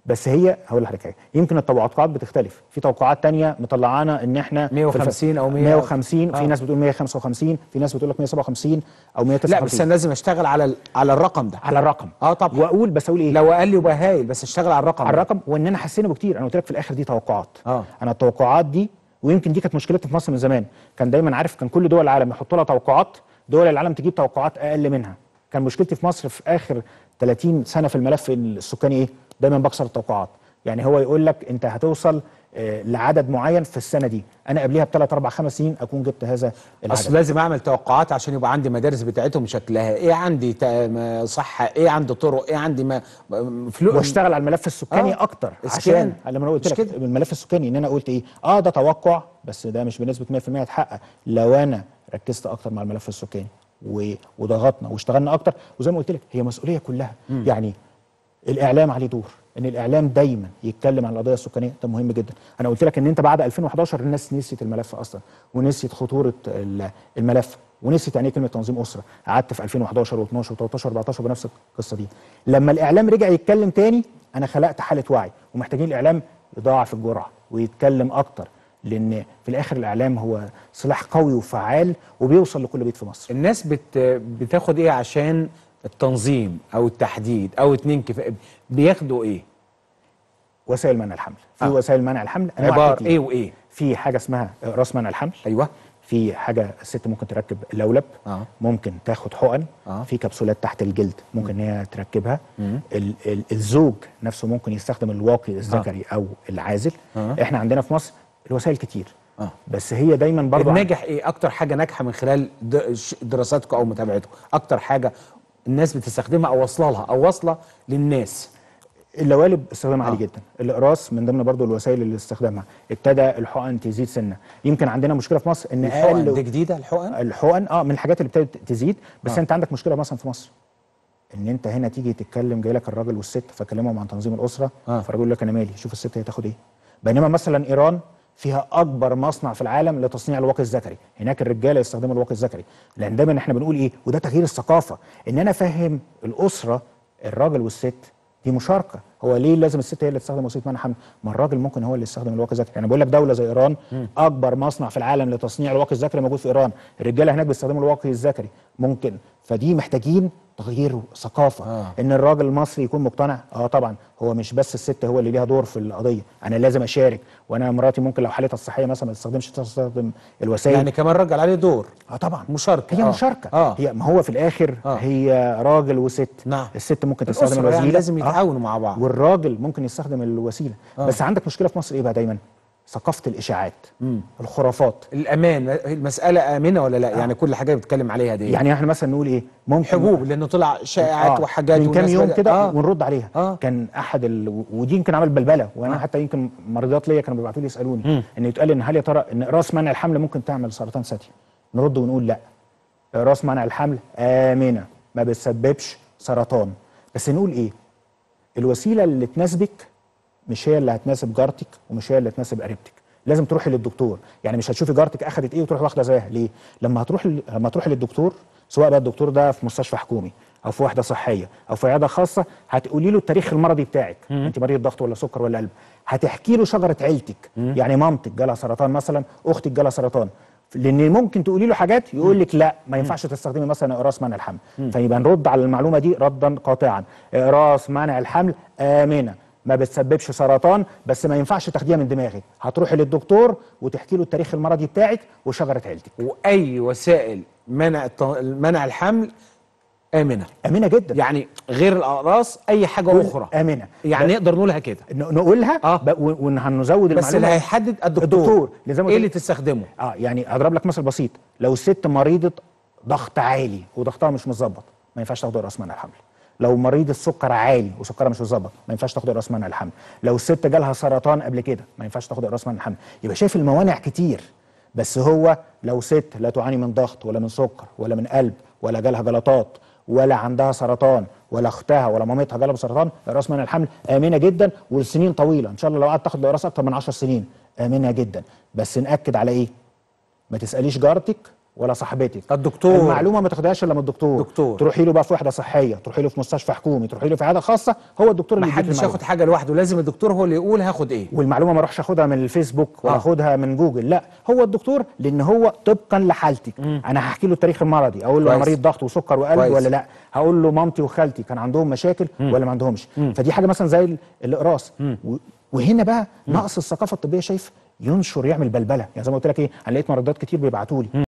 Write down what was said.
بس هي هقول لحضرتك حاجه يمكن التوقعات بتختلف في توقعات تانية مطلعانا ان احنا 150 أو 100 150 آه. في ناس بتقول 155 في ناس بتقول لك 157 او 159 لا بس انا لازم اشتغل على ال- على الرقم ده على الرقم اه طبعا واقول بس اقول ايه لو اقل يبقى هايل بس اشتغل على الرقم على ده. الرقم وان انا حسينا بكتير انا قلت لك في الاخر دي توقعات آه. انا التوقعات دي ويمكن دي كانت مشكلتنا في مصر من زمان كان دايما عارف كان كل دول العالم يحطوا لها توقعات دول العالم تجيب توقعات اقل منها كان مشكلتي في مصر في اخر 30 سنه في الملف السكاني ايه دايما بكسر التوقعات يعني هو يقول لك انت هتوصل آه، لعدد معين في السنه دي انا قبلها بثلاث اربع خمس سنين اكون جبت هذا العدد اصل لازم اعمل توقعات عشان يبقى عندي مدارس بتاعتهم شكلها ايه عندي تا- ما- صحه ايه عندي طرق ايه عندي ما ما- فلوس واشتغل على الملف السكاني آه. اكتر إسكان. عشان لما انا قلت مش لك كده. الملف السكاني ان انا قلت ايه اه ده توقع بس ده مش بنسبه 100% هيتحقق لو انا ركزت اكتر مع الملف السكاني و- وضغطنا واشتغلنا اكتر وزي ما قلت لك هي مسؤوليه كلها يعني الاعلام عليه دور ان الاعلام دايما يتكلم عن القضيه السكانيه ده مهم جدا انا قلت لك ان انت بعد 2011 الناس نسيت الملف اصلا ونسيت خطوره ال- الملف ونسيت يعني ايه كلمه تنظيم اسره قعدت في 2011 و12 و13 و14 بنفس القصه دي لما الاعلام رجع يتكلم تاني انا خلقت حاله وعي ومحتاجين الاعلام يضاعف الجرعه ويتكلم اكتر لان في الاخر الاعلام هو سلاح قوي وفعال وبيوصل لكل بيت في مصر الناس بت بتاخد ايه عشان التنظيم او التحديد او اتنين كفايه بياخدوا ايه وسائل منع الحمل في آه. وسائل منع الحمل أنواع عباره كتير. ايه وايه في حاجه اسمها راس منع الحمل ايوه في حاجه الست ممكن تركب لولب آه. ممكن تاخد حقن آه. في كبسولات تحت الجلد ممكن ان هي تركبها ال ال الزوج نفسه ممكن يستخدم الواقي الذكري او العازل آه. احنا عندنا في مصر الوسائل كتير آه. بس هي دايما برضو عن- الناجح ايه اكتر حاجه ناجحه من خلال د- ش- دراساتكم او متابعتكم اكتر حاجه الناس بتستخدمها او واصله لها او واصله للناس اللوالب استخدامها آه. عالي جدا الاقراص من ضمن برضو الوسائل اللي استخدامها ابتدى الحقن تزيد سنه يمكن عندنا مشكله في مصر ان الحقن دي اقل جديده الحقن الحقن اه من الحاجات اللي ابتدت تزيد بس آه. آه. انت عندك مشكله مثلا في مصر ان انت هنا تيجي تتكلم جاي لك الراجل والست فكلمهم عن تنظيم الاسره آه. آه. فالراجل يقول لك انا مالي شوف الست هي تاخد ايه بينما مثلا ايران فيها اكبر مصنع في العالم لتصنيع الواقي الذكري هناك الرجاله يستخدموا الواقي الذكري لان دايما احنا بنقول ايه وده تغيير الثقافه ان انا افهم الاسره الراجل والست دي مشاركه هو ليه لازم الست هي اللي تستخدم وسيله منع حمل ما الراجل ممكن هو اللي يستخدم الواقي الذكري يعني بقول لك دوله زي ايران اكبر مصنع في العالم لتصنيع الواقي الذكري موجود في ايران الرجاله هناك بيستخدموا الواقي الذكري ممكن فدي محتاجين تغيير ثقافه آه. ان الراجل المصري يكون مقتنع اه طبعا هو مش بس الست هو اللي ليها دور في القضيه انا لازم اشارك وانا مراتي ممكن لو حالتها الصحيه مثلا ما تستخدمش تستخدم الوسائل يعني كمان رجل عليه دور اه طبعا مشاركه هي آه. مشاركه اه هي ما هو في الاخر آه. هي راجل وست نعم. الست ممكن تستخدم الأسرة الوسيله يعني لازم آه. يتعاونوا مع بعض والراجل ممكن يستخدم الوسيله آه. بس عندك مشكله في مصر ايه بقى دايما ثقافه الاشاعات الخرافات الامان المساله امنه ولا لا يعني كل حاجه بتتكلم عليها دي يعني احنا مثلا نقول ايه ممكن حبوب لانه طلع شائعات آه، وحاجات من كام والناس يوم بدأ- كده آه. ونرد عليها آه. كان احد ال... ودي يمكن عمل بلبله وانا آه. حتى يمكن مريضات ليا كانوا بيبعتوا لي يسالوني مم. ان يتقال ان هل يا ترى ان راس منع الحمل ممكن تعمل سرطان ثدي نرد ونقول لا راس منع الحمل امنه ما بتسببش سرطان بس نقول ايه الوسيله اللي تناسبك مش هي اللي هتناسب جارتك ومش هي اللي هتناسب قريبتك لازم تروحي للدكتور يعني مش هتشوفي جارتك اخذت ايه وتروحي واخده زيها ليه لما هتروح لما تروحي للدكتور سواء بقى الدكتور ده في مستشفى حكومي او في وحده صحيه او في عياده خاصه هتقولي له التاريخ المرضي بتاعك انت مريض ضغط ولا سكر ولا قلب هتحكي له شجره عيلتك يعني مامتك جالها سرطان مثلا اختك جالها سرطان لان ممكن تقولي له حاجات يقول لك لا ما ينفعش تستخدمي مثلا اقراص منع الحمل فيبقى نرد على المعلومه دي ردا قاطعا اقراص منع الحمل امنه ما بتسببش سرطان بس ما ينفعش تاخديها من دماغك هتروحي للدكتور وتحكي له التاريخ المرضي بتاعك وشجره عيلتك واي وسائل منع الط- منع الحمل امنه امنه جدا يعني غير الاقراص اي حاجه اخرى امنه يعني نقدر نقولها كده ن- نقولها آه. ب- و- وهنزود بس اللي المعلومه هيحدد الدكتور, الدكتور. لزي ما ايه قلت- اللي تستخدمه اه يعني اضرب لك مثل بسيط لو الست مريضه ضغط عالي وضغطها مش متظبط ما ينفعش تاخد راس منع الحمل لو مريض السكر عالي وسكرها مش متظبط ما ينفعش تاخد راس منع الحمل لو الست جالها سرطان قبل كده ما ينفعش تاخد راس منع الحمل يبقى شايف الموانع كتير بس هو لو ست لا تعاني من ضغط ولا من سكر ولا من قلب ولا جالها جلطات ولا عندها سرطان ولا اختها ولا مامتها جالها سرطان راس منع الحمل امنه جدا والسنين طويله ان شاء الله لو قعدت تاخد راس اكتر من 10 سنين امنه جدا بس ناكد على ايه ما تساليش جارتك ولا صاحبتك الدكتور. المعلومه ما تاخدهاش الا من الدكتور دكتور. تروحي له بقى في وحده صحيه تروحي له في مستشفى حكومي تروحي له في عياده خاصه هو الدكتور ما اللي يديك حدش المعلومة. ياخد حاجه لوحده لازم الدكتور هو اللي يقول هاخد ايه والمعلومه ما اروحش اخدها من الفيسبوك ولا آه. اخدها من جوجل لا هو الدكتور لان هو طبقا لحالتك انا هحكي له التاريخ المرضي اقول له انا كويس. مريض ضغط وسكر وقلب كويس. ولا لا هقول له مامتي وخالتي كان عندهم مشاكل ولا ما عندهمش فدي حاجه مثلا زي ال- الاقراص و- وهنا بقى نقص الثقافه الطبيه شايف ينشر يعمل بلبله يعني زي ما قلت لك ايه انا لقيت مرضات كتير بيبعتوا لي